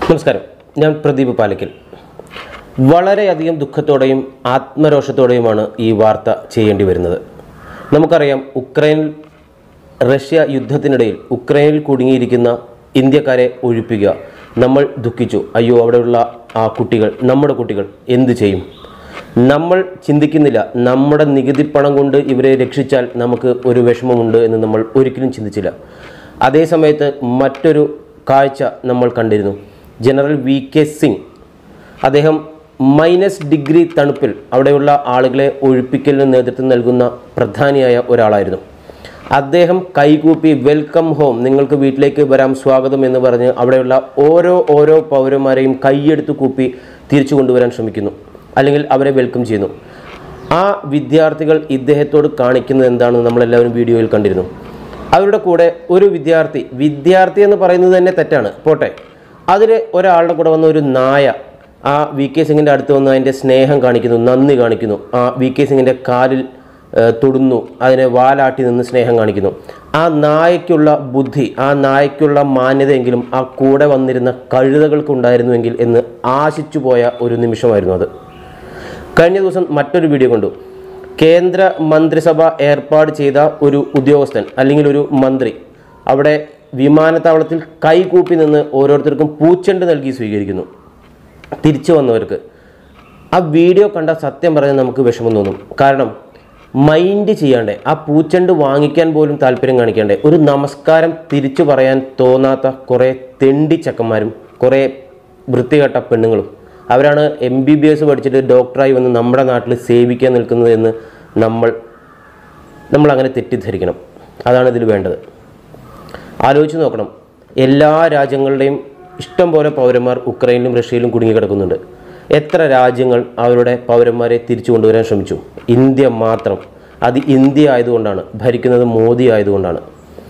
നമസ്കാരം ഞാൻ പ്രദീപ് പാലക്കൽ വളരെയധികം ദുഃഖത്തോടെയും ആത്മരോഷത്തോടെയുമാണ് ഈ വാർത്ത ചെയ്യേണ്ടി വരുന്നത് നമുക്കറിയാം ഉക്രൈൻ റഷ്യ യുദ്ധത്തിനിടയിൽ ഉക്രൈനിൽ കുടുങ്ങിയിരിക്കുന്ന ഇന്ത്യക്കാരെ ഒഴിപ്പിക്കുക നമ്മൾ ദുഃഖിച്ചു അയ്യോ അവിടെയുള്ള ആ കുട്ടികൾ നമ്മുടെ കുട്ടികൾ എന്ത് ചെയ്യും നമ്മൾ ചിന്തിക്കുന്നില്ല നമ്മുടെ നികുതി പണം കൊണ്ട് ഇവരെ രക്ഷിച്ചാൽ നമുക്ക് ഒരു വിഷമമുണ്ട് എന്ന് നമ്മൾ ഒരിക്കലും ചിന്തിച്ചില്ല അതേ സമയത്ത് മറ്റൊരു കാഴ്ച നമ്മൾ കണ്ടിരുന്നു ജനറൽ വി കെ സിംഗ് അദ്ദേഹം മൈനസ് ഡിഗ്രി തണുപ്പിൽ അവിടെയുള്ള ആളുകളെ ഒഴിപ്പിക്കലിന് നേതൃത്വം നൽകുന്ന പ്രധാനിയായ ഒരാളായിരുന്നു അദ്ദേഹം കൈകൂപ്പി വെൽക്കം ഹോം നിങ്ങൾക്ക് വീട്ടിലേക്ക് വരാം സ്വാഗതം എന്ന് പറഞ്ഞ് അവിടെയുള്ള ഓരോ ഓരോ പൗരന്മാരെയും കൈയെടുത്ത് കൂപ്പി തിരിച്ചു കൊണ്ടുവരാൻ ശ്രമിക്കുന്നു അല്ലെങ്കിൽ അവരെ വെൽക്കം ചെയ്യുന്നു ആ വിദ്യാർത്ഥികൾ ഇദ്ദേഹത്തോട് കാണിക്കുന്നത് എന്താണെന്ന് നമ്മളെല്ലാവരും വീഡിയോയിൽ കണ്ടിരുന്നു അവരുടെ കൂടെ ഒരു വിദ്യാർത്ഥി വിദ്യാർത്ഥി എന്ന് പറയുന്നത് തന്നെ തെറ്റാണ് പോട്ടെ അതിൽ ഒരാളുടെ കൂടെ വന്ന ഒരു നായ ആ വി കെ സിംഗിൻ്റെ അടുത്ത് വന്ന് അതിൻ്റെ സ്നേഹം കാണിക്കുന്നു നന്ദി കാണിക്കുന്നു ആ വി കെ സിംഗിൻ്റെ കാലിൽ ഏ, തൊടുന്നു അതിനെ വാലാട്ടി നിന്ന് സ്നേഹം കാണിക്കുന്നു ആ നായയ്ക്കുള്ള ബുദ്ധി ആ നായയ്ക്കുള്ള മാന്യതയെങ്കിലും ആ കൂടെ വന്നിരുന്ന കഴുതകൾക്ക് ഉണ്ടായിരുന്നുവെങ്കിൽ എന്ന് ആശിച്ചു പോയ ഒരു നിമിഷമായിരുന്നു അത് കഴിഞ്ഞ ദിവസം മറ്റൊരു വീഡിയോ കണ്ടു കേന്ദ്ര മന്ത്രിസഭ ഏർപ്പാട് ചെയ്ത ഒരു ഉദ്യോഗസ്ഥൻ അല്ലെങ്കിൽ ഒരു മന്ത്രി അവിടെ വിമാനത്താവളത്തിൽ കൈകൂപ്പി നിന്ന് ഓരോരുത്തർക്കും പൂച്ചെണ്ട് നൽകി സ്വീകരിക്കുന്നു തിരിച്ചു വന്നവർക്ക് ആ വീഡിയോ കണ്ട സത്യം പറഞ്ഞാൽ നമുക്ക് വിഷമം തോന്നും കാരണം മൈൻഡ് ചെയ്യാണ്ടേ ആ പൂച്ചെണ്ട് വാങ്ങിക്കാൻ പോലും താല്പര്യം കാണിക്കാണ്ടേ ഒരു നമസ്കാരം തിരിച്ചു പറയാൻ തോന്നാത്ത കുറേ തെണ്ടി ചക്കന്മാരും കുറേ വൃത്തികെട്ട പെണ്ണുങ്ങളും അവരാണ് എം ബി ബി എസ് പഠിച്ചിട്ട് ഡോക്ടറായി വന്ന് നമ്മുടെ നാട്ടിൽ സേവിക്കാൻ നിൽക്കുന്നത് എന്ന് നമ്മൾ നമ്മൾ അങ്ങനെ തെറ്റിദ്ധരിക്കണം അതാണ് ഇതിൽ വേണ്ടത് ആലോചിച്ച് നോക്കണം എല്ലാ രാജ്യങ്ങളുടെയും ഇഷ്ടം പോലെ പൗരന്മാർ ഉക്രൈനിലും റഷ്യയിലും കുടുങ്ങിക്കിടക്കുന്നുണ്ട് എത്ര രാജ്യങ്ങൾ അവരുടെ പൗരന്മാരെ തിരിച്ചു കൊണ്ടുവരാൻ ശ്രമിച്ചു ഇന്ത്യ മാത്രം അത് ഇന്ത്യ ആയതുകൊണ്ടാണ് ഭരിക്കുന്നത് മോദി ആയതുകൊണ്ടാണ്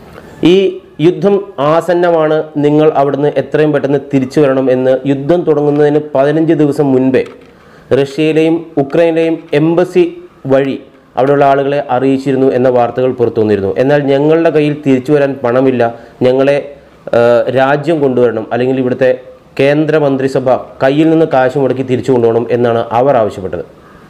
ഈ യുദ്ധം ആസന്നമാണ് നിങ്ങൾ അവിടുന്ന് എത്രയും പെട്ടെന്ന് തിരിച്ചു വരണം എന്ന് യുദ്ധം തുടങ്ങുന്നതിന് പതിനഞ്ച് ദിവസം മുൻപേ റഷ്യയിലെയും ഉക്രൈനിലെയും എംബസി വഴി അവിടെയുള്ള ആളുകളെ അറിയിച്ചിരുന്നു എന്ന വാർത്തകൾ പുറത്തു വന്നിരുന്നു എന്നാൽ ഞങ്ങളുടെ കയ്യിൽ തിരിച്ചു വരാൻ പണമില്ല ഞങ്ങളെ ആ, രാജ്യം കൊണ്ടുവരണം അല്ലെങ്കിൽ ഇവിടുത്തെ കേന്ദ്ര മന്ത്രിസഭ കയ്യിൽ നിന്ന് കാശ് മുടക്കി തിരിച്ചു കൊണ്ടുപോകണം എന്നാണ് അവർ ആവശ്യപ്പെട്ടത്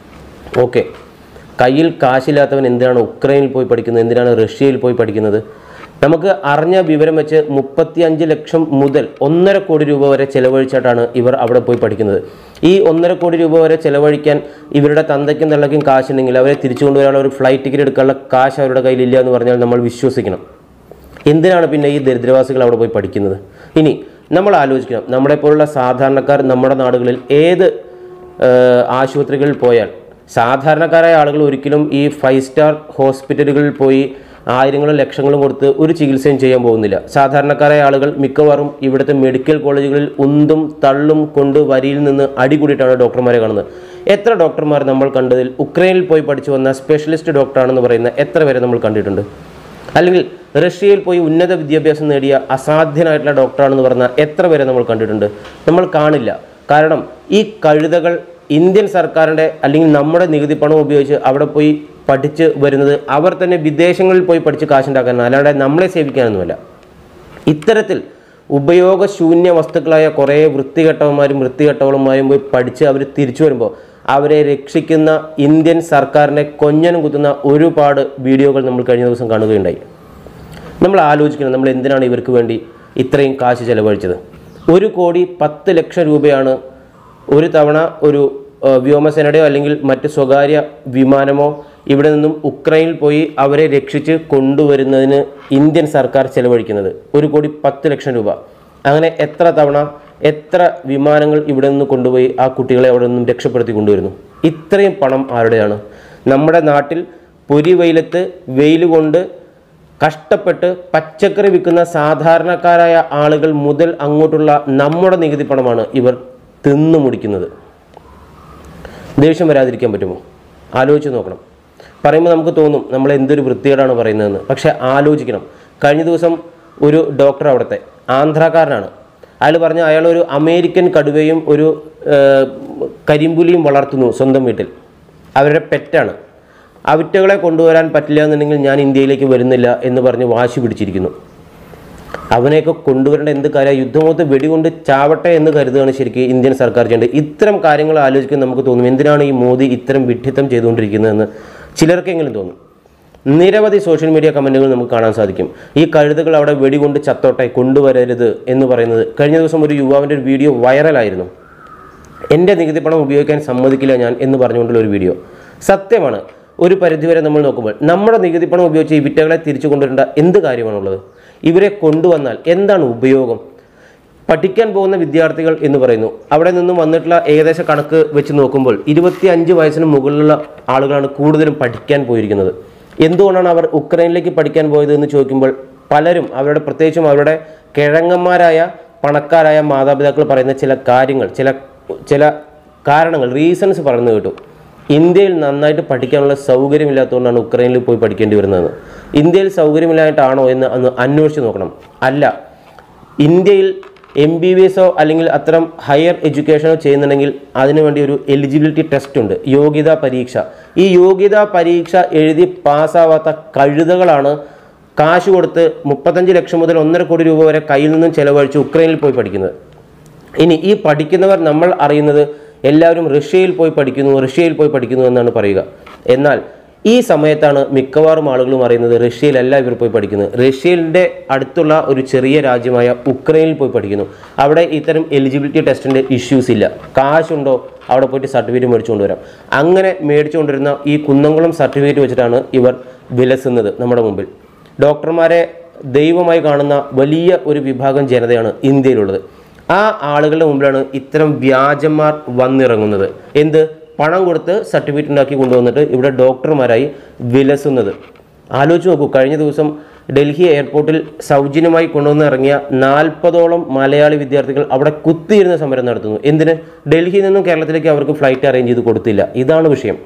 ഓക്കെ കയ്യിൽ കാശില്ലാത്തവൻ എന്തിനാണ് ഉക്രൈനിൽ പോയി പഠിക്കുന്നത് എന്തിനാണ് റഷ്യയിൽ പോയി പഠിക്കുന്നത് നമുക്ക് അറിഞ്ഞ വിവരം വെച്ച് മുപ്പത്തി അഞ്ച് ലക്ഷം മുതൽ ഒന്നര കോടി രൂപ വരെ ചെലവഴിച്ചിട്ടാണ് ഇവർ അവിടെ പോയി പഠിക്കുന്നത് ഈ ഒന്നര കോടി രൂപ വരെ ചെലവഴിക്കാൻ ഇവരുടെ തന്തയ്ക്കും തള്ളയ്ക്കും കാശുണ്ടെങ്കിൽ അവരെ തിരിച്ചു കൊണ്ടുവരാനുള്ള ഒരു ഫ്ലൈറ്റ് ടിക്കറ്റ് എടുക്കാനുള്ള കാശ് അവരുടെ കയ്യിലില്ല എന്ന് പറഞ്ഞാൽ നമ്മൾ വിശ്വസിക്കണം എന്തിനാണ് പിന്നെ ഈ ദരിദ്രവാസികൾ അവിടെ പോയി പഠിക്കുന്നത് ഇനി നമ്മൾ ആലോചിക്കണം നമ്മളെ പോലുള്ള സാധാരണക്കാർ നമ്മുടെ നാടുകളിൽ ഏത് ഏഹ്, ആശുപത്രികളിൽ പോയാൽ സാധാരണക്കാരായ ആളുകൾ ഒരിക്കലും ഈ ഫൈവ് സ്റ്റാർ ഹോസ്പിറ്റലുകളിൽ പോയി ആയിരങ്ങളും ലക്ഷങ്ങളും കൊടുത്ത് ഒരു ചികിത്സയും ചെയ്യാൻ പോകുന്നില്ല സാധാരണക്കാരായ ആളുകൾ മിക്കവാറും ഇവിടുത്തെ മെഡിക്കൽ കോളേജുകളിൽ ഉന്തും തള്ളും കൊണ്ട് വരിയിൽ നിന്ന് അടികൂടിയിട്ടാണ് ഡോക്ടർമാരെ കാണുന്നത് എത്ര ഡോക്ടർമാർ നമ്മൾ കണ്ടതിൽ ഉക്രൈനിൽ പോയി പഠിച്ചു വന്ന സ്പെഷ്യലിസ്റ്റ് ഡോക്ടറാണെന്ന് പറയുന്ന എത്ര പേരെ നമ്മൾ കണ്ടിട്ടുണ്ട് അല്ലെങ്കിൽ റഷ്യയിൽ പോയി ഉന്നത വിദ്യാഭ്യാസം നേടിയ അസാധ്യനായിട്ടുള്ള ഡോക്ടറാണെന്ന് പറഞ്ഞ എത്ര പേരെ നമ്മൾ കണ്ടിട്ടുണ്ട് നമ്മൾ കാണില്ല കാരണം ഈ കഴുതകൾ ഇന്ത്യൻ സർക്കാരിൻ്റെ അല്ലെങ്കിൽ നമ്മുടെ നികുതി പണം ഉപയോഗിച്ച് അവിടെ പോയി പഠിച്ച് വരുന്നത് അവർ തന്നെ വിദേശങ്ങളിൽ പോയി പഠിച്ച് കാശുണ്ടാക്കാനാണ് അല്ലാതെ നമ്മളെ സേവിക്കാനൊന്നുമല്ല ഇത്തരത്തിൽ ഉപയോഗശൂന്യ വസ്തുക്കളായ കുറേ വൃത്തികെട്ടവന്മാരും വൃത്തികെട്ടവളുമാരും പോയി പഠിച്ച് അവർ തിരിച്ചു വരുമ്പോൾ അവരെ രക്ഷിക്കുന്ന ഇന്ത്യൻ സർക്കാരിനെ കൊഞ്ഞനം കുത്തുന്ന ഒരുപാട് വീഡിയോകൾ നമ്മൾ കഴിഞ്ഞ ദിവസം കാണുകയുണ്ടായി നമ്മൾ ആലോചിക്കണം നമ്മൾ എന്തിനാണ് ഇവർക്ക് വേണ്ടി ഇത്രയും കാശ് ചെലവഴിച്ചത് ഒരു കോടി പത്ത് ലക്ഷം രൂപയാണ് ഒരു തവണ ഒരു ആ, വ്യോമസേനയുടെയോ അല്ലെങ്കിൽ മറ്റ് സ്വകാര്യ വിമാനമോ ഇവിടെ നിന്നും ഉക്രൈനിൽ പോയി അവരെ രക്ഷിച്ച് കൊണ്ടുവരുന്നതിന് ഇന്ത്യൻ സർക്കാർ ചെലവഴിക്കുന്നത് ഒരു കോടി പത്ത് ലക്ഷം രൂപ അങ്ങനെ എത്ര തവണ എത്ര വിമാനങ്ങൾ ഇവിടെ നിന്ന് കൊണ്ടുപോയി ആ കുട്ടികളെ അവിടെ നിന്നും രക്ഷപ്പെടുത്തി കൊണ്ടുവരുന്നു ഇത്രയും പണം ആരുടെയാണ് നമ്മുടെ നാട്ടിൽ പൊരി വെയിലത്ത് വെയിൽ കൊണ്ട് കഷ്ടപ്പെട്ട് പച്ചക്കറി വിൽക്കുന്ന സാധാരണക്കാരായ ആളുകൾ മുതൽ അങ്ങോട്ടുള്ള നമ്മുടെ നികുതി പണമാണ് ഇവർ തിന്നു മുടിക്കുന്നത് ദേഷ്യം വരാതിരിക്കാൻ പറ്റുമോ ആലോചിച്ച് നോക്കണം പറയുമ്പോൾ നമുക്ക് തോന്നും നമ്മൾ എന്തൊരു വൃത്തികേടാണ് പറയുന്നതെന്ന് പക്ഷേ ആലോചിക്കണം കഴിഞ്ഞ ദിവസം ഒരു ഡോക്ടർ അവിടുത്തെ ആന്ധ്രാക്കാരനാണ് അയാൾ പറഞ്ഞ അയാൾ ഒരു അമേരിക്കൻ കടുവയും ഒരു ഏർ, കരിമ്പുലിയും വളർത്തുന്നു സ്വന്തം വീട്ടിൽ അവരുടെ പെറ്റാണ് അവറ്റകളെ കൊണ്ടുവരാൻ പറ്റില്ല എന്നുണ്ടെങ്കിൽ ഞാൻ ഇന്ത്യയിലേക്ക് വരുന്നില്ല എന്ന് പറഞ്ഞ് വാശി പിടിച്ചിരിക്കുന്നു അവനെയൊക്കെ കൊണ്ടുവരേണ്ട എന്ത് കാര്യം യുദ്ധമുഖത്ത് വെടികൊണ്ട് ചാവട്ടെ എന്ന് കരുതുകയാണ് ശരിക്കും ഇന്ത്യൻ സർക്കാർ ചെയ്യേണ്ടത് ഇത്തരം കാര്യങ്ങൾ ആലോചിക്കാൻ നമുക്ക് തോന്നും എന്തിനാണ് ഈ മോദി ഇത്തരം വിഡ്ഢിത്തം ചെയ്തുകൊണ്ടിരിക്കുന്നതെന്ന് ചിലർക്കെങ്കിലും തോന്നും നിരവധി സോഷ്യൽ മീഡിയ കമൻറ്റുകൾ നമുക്ക് കാണാൻ സാധിക്കും ഈ കഴുതുകൾ അവിടെ വെടികൊണ്ട് ചത്തോട്ടെ കൊണ്ടുവരരുത് എന്ന് പറയുന്നത് കഴിഞ്ഞ ദിവസം ഒരു യുവാവിൻ്റെ ഒരു വീഡിയോ വൈറലായിരുന്നു എൻ്റെ നികുതി പണം ഉപയോഗിക്കാൻ സമ്മതിക്കില്ല ഞാൻ എന്ന് പറഞ്ഞുകൊണ്ടുള്ള ഒരു വീഡിയോ സത്യമാണ് ഒരു പരിധിവരെ നമ്മൾ നോക്കുമ്പോൾ നമ്മുടെ നികുതി പണം ഉപയോഗിച്ച് ഈ വിറ്റകളെ തിരിച്ചു കൊണ്ടുവരേണ്ട എന്ത് കാര്യമാണുള്ളത് ഇവരെ കൊണ്ടുവന്നാൽ എന്താണ് ഉപയോഗം പഠിക്കാൻ പോകുന്ന വിദ്യാർത്ഥികൾ എന്ന് പറയുന്നു അവിടെ നിന്നും വന്നിട്ടുള്ള ഏകദേശ കണക്ക് വെച്ച് നോക്കുമ്പോൾ ഇരുപത്തി അഞ്ച് വയസ്സിന് മുകളിലുള്ള ആളുകളാണ് കൂടുതലും പഠിക്കാൻ പോയിരിക്കുന്നത് എന്തുകൊണ്ടാണ് അവർ ഉക്രൈനിലേക്ക് പഠിക്കാൻ പോയത് എന്ന് ചോദിക്കുമ്പോൾ പലരും അവരുടെ പ്രത്യേകിച്ചും അവരുടെ കിഴങ്ങന്മാരായ പണക്കാരായ മാതാപിതാക്കൾ പറയുന്ന ചില കാര്യങ്ങൾ ചില ചില കാരണങ്ങൾ റീസൺസ് പറയുന്നത് കേട്ടു ഇന്ത്യയിൽ നന്നായിട്ട് പഠിക്കാനുള്ള സൗകര്യമില്ലാത്തതുകൊണ്ടാണ് ഉക്രൈനിൽ പോയി പഠിക്കേണ്ടി വരുന്നത് ഇന്ത്യയിൽ സൗകര്യമില്ലായിട്ടാണോ എന്ന് അന്ന് അന്വേഷിച്ച് നോക്കണം അല്ല ഇന്ത്യയിൽ എം ബി ബി എസോ അല്ലെങ്കിൽ അത്തരം ഹയർ എഡ്യൂക്കേഷനോ ചെയ്യുന്നുണ്ടെങ്കിൽ അതിനുവേണ്ടി ഒരു എലിജിബിലിറ്റി ടെസ്റ്റ് ഉണ്ട് യോഗ്യതാ പരീക്ഷ ഈ യോഗ്യതാ പരീക്ഷ എഴുതി പാസ്സാവാത്ത കഴുതകളാണ് കാശ് കൊടുത്ത് മുപ്പത്തഞ്ച് ലക്ഷം മുതൽ ഒന്നര കോടി രൂപ വരെ കയ്യിൽ നിന്നും ചെലവഴിച്ച് ഉക്രൈനിൽ പോയി പഠിക്കുന്നത് ഇനി ഈ പഠിക്കുന്നവർ നമ്മൾ അറിയുന്നത് എല്ലാവരും റഷ്യയിൽ പോയി പഠിക്കുന്നു റഷ്യയിൽ പോയി പഠിക്കുന്നു എന്നാണ് പറയുക എന്നാൽ ഈ സമയത്താണ് മിക്കവാറും ആളുകളും അറിയുന്നത് റഷ്യയിലല്ല ഇവർ പോയി പഠിക്കുന്നത് റഷ്യയിലെ അടുത്തുള്ള ഒരു ചെറിയ രാജ്യമായ ഉക്രൈനിൽ പോയി പഠിക്കുന്നു അവിടെ ഇത്തരം എലിജിബിലിറ്റി ടെസ്റ്റിൻ്റെ ഇഷ്യൂസ് ഇല്ല കാശുണ്ടോ അവിടെ പോയിട്ട് സർട്ടിഫിക്കറ്റ് മേടിച്ചുകൊണ്ട് വരാം അങ്ങനെ മേടിച്ചുകൊണ്ടിരുന്ന ഈ കുന്നംകുളം സർട്ടിഫിക്കറ്റ് വെച്ചിട്ടാണ് ഇവർ വിലസുന്നത് നമ്മുടെ മുമ്പിൽ ഡോക്ടർമാരെ ദൈവമായി കാണുന്ന വലിയ ഒരു വിഭാഗം ജനതയാണ് ഇന്ത്യയിലുള്ളത് ആ ആളുകളുടെ മുമ്പിലാണ് ഇത്തരം വ്യാജന്മാർ വന്നിറങ്ങുന്നത് എന്ത് പണം കൊടുത്ത് സർട്ടിഫിക്കറ്റ് ഉണ്ടാക്കി കൊണ്ടുവന്നിട്ട് ഇവിടെ ഡോക്ടർമാരായി വിലസുന്നത് ആലോചിച്ച് നോക്കൂ കഴിഞ്ഞ ദിവസം ഡൽഹി എയർപോർട്ടിൽ സൗജന്യമായി കൊണ്ടുവന്ന് ഇറങ്ങിയ നാൽപ്പതോളം മലയാളി വിദ്യാർത്ഥികൾ അവിടെ കുത്തിയിരുന്ന സമരം നടത്തുന്നു എന്തിന് ഡൽഹിയിൽ നിന്നും കേരളത്തിലേക്ക് അവർക്ക് ഫ്ലൈറ്റ് അറേഞ്ച് ചെയ്ത് കൊടുത്തില്ല ഇതാണ് വിഷയം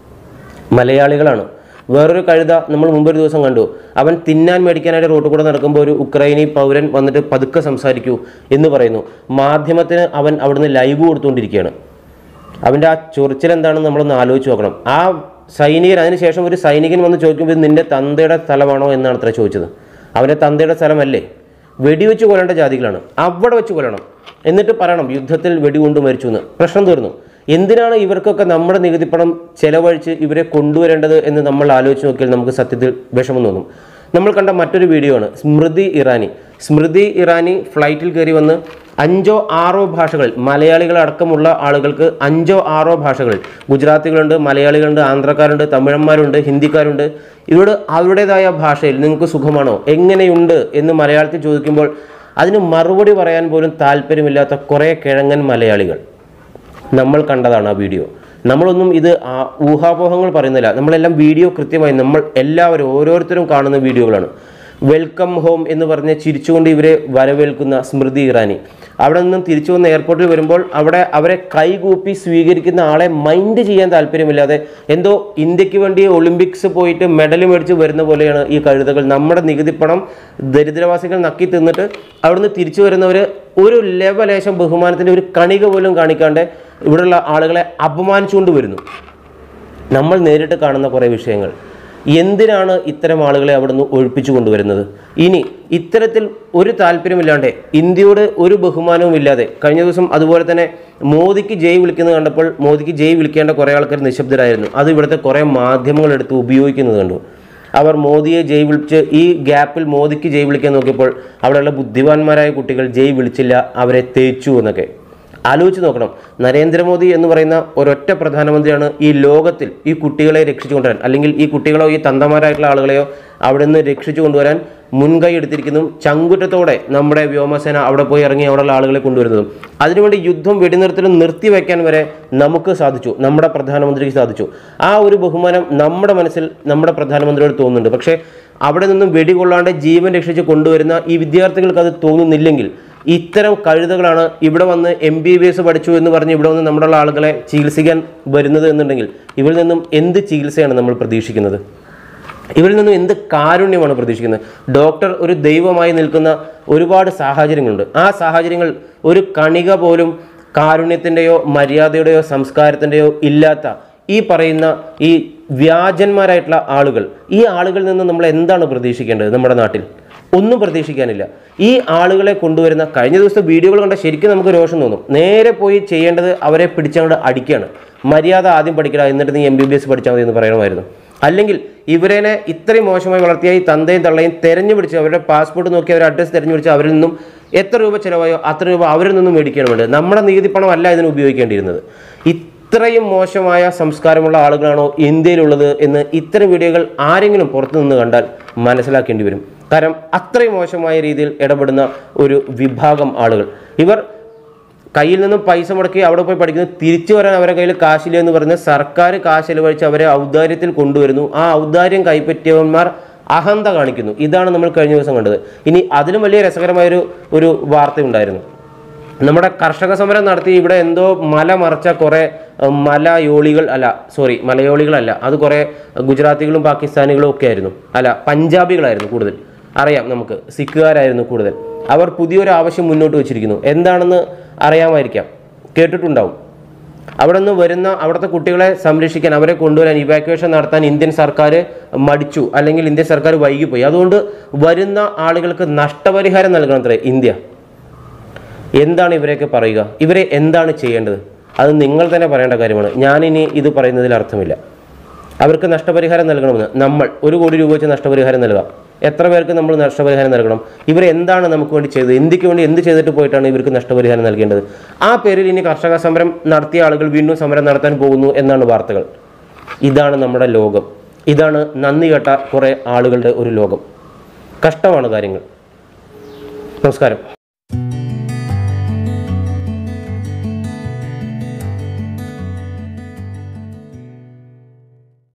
മലയാളികളാണ് വേറൊരു കഴുത നമ്മൾ മുമ്പൊരു ദിവസം കണ്ടു അവൻ തിന്നാൻ മേടിക്കാനായിട്ട് റോട്ടിൽ കൂടെ നടക്കുമ്പോൾ ഒരു ഉക്രൈനി പൗരൻ വന്നിട്ട് പതുക്കെ സംസാരിക്കൂ എന്ന് പറയുന്നു മാധ്യമത്തിന് അവൻ അവിടുന്ന് ലൈവ് കൊടുത്തുകൊണ്ടിരിക്കുകയാണ് അവൻ്റെ ആ ചൊറിച്ചിൽ എന്താണെന്ന് നമ്മളൊന്ന് ആലോചിച്ച് നോക്കണം ആ സൈനികൻ അതിനുശേഷം ഒരു സൈനികൻ വന്ന് ചോദിക്കുമ്പോൾ ഇത് നിന്റെ തന്തയുടെ സ്ഥലമാണോ എന്നാണ് അത്ര ചോദിച്ചത് അവൻ്റെ തന്തയുടെ സ്ഥലമല്ലേ വെടിവെച്ച് കൊല്ലേണ്ട ജാതികളാണ് അവിടെ വെച്ച് കൊല്ലണം എന്നിട്ട് പറയണം യുദ്ധത്തിൽ വെടികൊണ്ട് മരിച്ചു എന്ന് പ്രശ്നം തീർന്നു എന്തിനാണ് ഇവർക്കൊക്കെ നമ്മുടെ നികുതിപ്പണം ചെലവഴിച്ച് ഇവരെ കൊണ്ടുവരേണ്ടത് എന്ന് നമ്മൾ ആലോചിച്ച് നോക്കിയാൽ നമുക്ക് സത്യത്തിൽ വിഷമം തോന്നും നമ്മൾ കണ്ട മറ്റൊരു വീഡിയോ ആണ് സ്മൃതി ഇറാനി സ്മൃതി ഇറാനി ഫ്ലൈറ്റിൽ കയറി വന്ന് അഞ്ചോ ആറോ ഭാഷകളിൽ മലയാളികളടക്കമുള്ള ആളുകൾക്ക് അഞ്ചോ ആറോ ഭാഷകളിൽ ഗുജറാത്തികളുണ്ട് മലയാളികളുണ്ട് ആന്ധ്രക്കാരുണ്ട് തമിഴന്മാരുണ്ട് ഹിന്ദിക്കാരുണ്ട് ഇവരോട് അവരുടേതായ ഭാഷയിൽ നിങ്ങൾക്ക് സുഖമാണോ എങ്ങനെയുണ്ട് എന്ന് മലയാളത്തിൽ ചോദിക്കുമ്പോൾ അതിന് മറുപടി പറയാൻ പോലും താല്പര്യമില്ലാത്ത കുറേ കിഴങ്ങൻ മലയാളികൾ നമ്മൾ കണ്ടതാണ് ആ വീഡിയോ നമ്മളൊന്നും ഇത് ആ ഊഹാപോഹങ്ങൾ പറയുന്നില്ല നമ്മളെല്ലാം വീഡിയോ കൃത്യമായി നമ്മൾ എല്ലാവരും ഓരോരുത്തരും കാണുന്ന വീഡിയോകളാണ് വെൽക്കം ഹോം എന്ന് പറഞ്ഞ് ചിരിച്ചുകൊണ്ട് ഇവരെ വരവേൽക്കുന്ന സ്മൃതി ഇറാനി അവിടെ നിന്നും തിരിച്ചു വന്ന് എയർപോർട്ടിൽ വരുമ്പോൾ അവിടെ അവരെ കൈകൂപ്പി സ്വീകരിക്കുന്ന ആളെ മൈൻഡ് ചെയ്യാൻ താല്പര്യമില്ലാതെ എന്തോ ഇന്ത്യക്ക് വേണ്ടി ഒളിമ്പിക്സ് പോയിട്ട് മെഡൽ മേടിച്ച് വരുന്ന പോലെയാണ് ഈ കഴുതകൾ നമ്മുടെ നികുതിപ്പണം ദരിദ്രവാസികൾ നക്കി തിന്നിട്ട് അവിടുന്ന് തിരിച്ചു വരുന്നവർ ഒരു ലെവലേശം ബഹുമാനത്തിൻ്റെ ഒരു കണിക പോലും കാണിക്കാണ്ട് ഇവിടെയുള്ള ആളുകളെ അപമാനിച്ചുകൊണ്ട് വരുന്നു നമ്മൾ നേരിട്ട് കാണുന്ന കുറേ വിഷയങ്ങൾ എന്തിനാണ് ഇത്തരം ആളുകളെ അവിടുന്ന് ഒഴിപ്പിച്ചു കൊണ്ടുവരുന്നത് ഇനി ഇത്തരത്തിൽ ഒരു താല്പര്യമില്ലാണ്ട് ഇന്ത്യയോട് ഒരു ബഹുമാനവും ഇല്ലാതെ കഴിഞ്ഞ ദിവസം അതുപോലെ തന്നെ മോദിക്ക് ജയ് വിളിക്കുന്നത് കണ്ടപ്പോൾ മോദിക്ക് ജയ് വിളിക്കേണ്ട കുറേ ആൾക്കാർ നിശബ്ദരായിരുന്നു അത് ഇവിടുത്തെ കുറേ മാധ്യമങ്ങൾ എടുത്ത് ഉപയോഗിക്കുന്നത് കണ്ടു അവർ മോദിയെ ജയ് വിളിച്ച് ഈ ഗ്യാപ്പിൽ മോദിക്ക് ജയ് വിളിക്കാൻ നോക്കിയപ്പോൾ അവിടെയുള്ള ബുദ്ധിമാന്മാരായ കുട്ടികൾ ജയ് വിളിച്ചില്ല അവരെ തേച്ചു എന്നൊക്കെ ആലോചിച്ച് നോക്കണം നരേന്ദ്രമോദി എന്ന് പറയുന്ന ഒരൊറ്റ പ്രധാനമന്ത്രിയാണ് ഈ ലോകത്തിൽ ഈ കുട്ടികളെ രക്ഷിച്ചു കൊണ്ടുവരാൻ അല്ലെങ്കിൽ ഈ കുട്ടികളോ ഈ തന്തമാരായിട്ടുള്ള ആളുകളെയോ അവിടെ നിന്ന് രക്ഷിച്ചു കൊണ്ടുവരാൻ മുൻകൈ എടുത്തിരിക്കുന്നു ചങ്കുറ്റത്തോടെ നമ്മുടെ വ്യോമസേന അവിടെ പോയി ഇറങ്ങി അവിടെയുള്ള ആളുകളെ കൊണ്ടുവരുന്നതും അതിനുവേണ്ടി യുദ്ധം വെടിനിർത്തലും നിർത്തിവെക്കാൻ വരെ നമുക്ക് സാധിച്ചു നമ്മുടെ പ്രധാനമന്ത്രിക്ക് സാധിച്ചു ആ ഒരു ബഹുമാനം നമ്മുടെ മനസ്സിൽ നമ്മുടെ പ്രധാനമന്ത്രിയോട് തോന്നുന്നുണ്ട് പക്ഷേ അവിടെ നിന്നും വെടികൊള്ളാണ്ട് ജീവൻ രക്ഷിച്ച് കൊണ്ടുവരുന്ന ഈ വിദ്യാർത്ഥികൾക്ക് അത് തോന്നുന്നില്ലെങ്കിൽ ഇത്തരം കഴുതകളാണ് ഇവിടെ വന്ന് എം ബി ബി എസ് പഠിച്ചു എന്ന് പറഞ്ഞ് ഇവിടെ വന്ന് നമ്മുടെ ഉള്ള ആളുകളെ ചികിത്സിക്കാൻ വരുന്നത് എന്നുണ്ടെങ്കിൽ ഇവരിൽ നിന്നും എന്ത് ചികിത്സയാണ് നമ്മൾ പ്രതീക്ഷിക്കുന്നത് ഇവരിൽ നിന്നും എന്ത് കാരുണ്യമാണ് പ്രതീക്ഷിക്കുന്നത് ഡോക്ടർ ഒരു ദൈവമായി നിൽക്കുന്ന ഒരുപാട് സാഹചര്യങ്ങളുണ്ട് ആ സാഹചര്യങ്ങൾ ഒരു കണിക പോലും കാരുണ്യത്തിൻ്റെയോ മര്യാദയുടെയോ സംസ്കാരത്തിൻ്റെയോ ഇല്ലാത്ത ഈ പറയുന്ന ഈ വ്യാജന്മാരായിട്ടുള്ള ആളുകൾ ഈ ആളുകളിൽ നിന്ന് നമ്മൾ എന്താണ് പ്രതീക്ഷിക്കേണ്ടത് നമ്മുടെ നാട്ടിൽ ഒന്നും പ്രതീക്ഷിക്കാനില്ല ഈ ആളുകളെ കൊണ്ടുവരുന്ന കഴിഞ്ഞ ദിവസത്തെ വീഡിയോകൾ കണ്ട ശരിക്കും നമുക്ക് രോഷം തോന്നും നേരെ പോയി ചെയ്യേണ്ടത് അവരെ പിടിച്ചങ്ങോട്ട് അടിക്കുകയാണ് മര്യാദ ആദ്യം പഠിക്കട എന്നിട്ട് നീ എം ബി ബി എസ് പഠിച്ചാൽ മതി എന്ന് പറയണമായിരുന്നു അല്ലെങ്കിൽ ഇവരെ ഇത്രയും മോശമായി വളർത്തിയ ഈ തന്തയും തള്ളയും തെരഞ്ഞു പിടിച്ച് അവരുടെ പാസ്പോർട്ട് നോക്കി അവരുടെ അഡ്രസ്സ് തെരഞ്ഞു പിടിച്ച് അവരിൽ നിന്നും എത്ര രൂപ ചിലവായോ അത്ര രൂപ അവരിൽ നിന്നും മേടിക്കുകയാണ് വേണ്ടത് നമ്മുടെ നികുതി പണം അല്ല ഇതിന് ഉപയോഗിക്കേണ്ടിയിരുന്നത് ഇത്രയും മോശമായ സംസ്കാരമുള്ള ആളുകളാണോ ഇന്ത്യയിലുള്ളത് എന്ന് ഇത്തരം വീഡിയോകൾ ആരെങ്കിലും പുറത്തു നിന്ന് കണ്ടാൽ മനസ്സിലാക്കേണ്ടി വരും കാരണം അത്രയും മോശമായ രീതിയിൽ ഇടപെടുന്ന ഒരു വിഭാഗം ആളുകൾ ഇവർ കയ്യിൽ നിന്നും പൈസ മുടക്കി അവിടെ പോയി പഠിക്കുന്നു തിരിച്ചു വരാൻ അവരുടെ കയ്യിൽ കാശില്ല എന്ന് പറഞ്ഞ് സർക്കാർ കാശ് ചെലവഴിച്ച് അവരെ ഔദാര്യത്തിൽ കൊണ്ടുവരുന്നു ആ ഔദാര്യം കൈപ്പറ്റിയവന്മാർ അഹന്ത കാണിക്കുന്നു ഇതാണ് നമ്മൾ കഴിഞ്ഞ ദിവസം കണ്ടത് ഇനി അതിലും വലിയ രസകരമായൊരു ഒരു വാർത്തയുണ്ടായിരുന്നു നമ്മുടെ കർഷക സമരം നടത്തി ഇവിടെ എന്തോ മല മറച്ച കുറേ അഹ്, മലയോളികൾ അല്ല സോറി മലയോളികളല്ല അത് കുറേ ഗുജറാത്തികളും പാകിസ്ഥാനികളും ഒക്കെ ആയിരുന്നു അല്ല പഞ്ചാബികളായിരുന്നു കൂടുതൽ അറിയാം നമുക്ക് സിഖുകാരായിരുന്നു കൂടുതൽ അവർ പുതിയൊരു ആവശ്യം മുന്നോട്ട് വെച്ചിരിക്കുന്നു എന്താണെന്ന് അറിയാമായിരിക്കാം കേട്ടിട്ടുണ്ടാവും അവിടെ നിന്ന് വരുന്ന അവിടുത്തെ കുട്ടികളെ സംരക്ഷിക്കാൻ അവരെ കൊണ്ടുവരാൻ ഇവാക്യുവേഷൻ നടത്താൻ ഇന്ത്യൻ സർക്കാർ മടിച്ചു അല്ലെങ്കിൽ ഇന്ത്യൻ സർക്കാർ വൈകിപ്പോയി അതുകൊണ്ട് വരുന്ന ആളുകൾക്ക് നഷ്ടപരിഹാരം നൽകണത്രേ ഇന്ത്യ എന്താണ് ഇവരെയൊക്കെ പറയുക ഇവരെ എന്താണ് ചെയ്യേണ്ടത് അത് നിങ്ങൾ തന്നെ പറയേണ്ട കാര്യമാണ് ഞാനിനി ഇത് പറയുന്നതിൽ അർത്ഥമില്ല അവർക്ക് നഷ്ടപരിഹാരം നൽകണമെന്ന് നമ്മൾ ഒരു കോടി രൂപ വെച്ച് നഷ്ടപരിഹാരം നൽകാം എത്ര പേർക്ക് നമ്മൾ നഷ്ടപരിഹാരം നൽകണം ഇവർ എന്താണ് നമുക്ക് വേണ്ടി ചെയ്തത് ഇന്ത്യക്ക് വേണ്ടി എന്ത് ചെയ്തിട്ട് പോയിട്ടാണ് ഇവർക്ക് നഷ്ടപരിഹാരം നൽകേണ്ടത് ആ പേരിൽ ഇനി കർഷക സമരം നടത്തിയ ആളുകൾ വീണ്ടും സമരം നടത്താൻ പോകുന്നു എന്നാണ് വാർത്തകൾ ഇതാണ് നമ്മുടെ ലോകം ഇതാണ് നന്ദി കേട്ട കുറേ ആളുകളുടെ ഒരു ലോകം കഷ്ടമാണ് കാര്യങ്ങൾ നമസ്കാരം